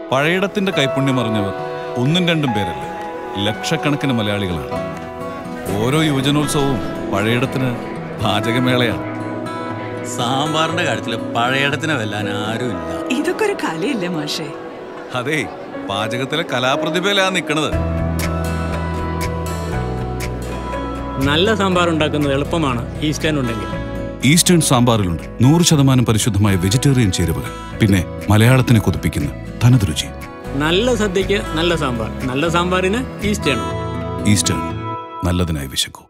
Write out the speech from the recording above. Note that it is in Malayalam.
പഴയിടത്തിന്റെ കൈപുണ്യം അറിഞ്ഞവർ ഒന്നും രണ്ടും പേരല്ല ലക്ഷക്കണക്കിന് മലയാളികളാണ് ഓരോ യുവജനോത്സവവും പഴയിടത്തിന് പാചകമേളയാണ് സാമ്പാറിന്റെ കാര്യത്തിൽ പഴയിടത്തിനെ വെല്ലാൻ ആരുമില്ല ഇതൊക്കെ ഒരു കലയില്ലേ മാഷേ അതെ പാചകത്തിലെ കലാപ്രതിഭയിലാ നിൽക്കണത് നല്ല സാമ്പാർ ഉണ്ടാക്കുന്നത് എളുപ്പമാണ് ഈസ്റ്റേൺ ഉണ്ടെങ്കിൽ ഈസ്റ്റേൺ സാമ്പാറിലുണ്ട് നൂറ് ശതമാനം പരിശുദ്ധമായ വെജിറ്റേറിയൻ ചേരുവകൾ പിന്നെ മലയാളത്തിനെ കൊതിപ്പിക്കുന്ന തനത് രുചി നല്ല സദ്യക്ക് നല്ല സാമ്പാർ നല്ല സാമ്പാറിന് ഈസ്റ്റേൺ ഈസ്റ്റേൺ നല്ലതിനായി വിശക്കൂ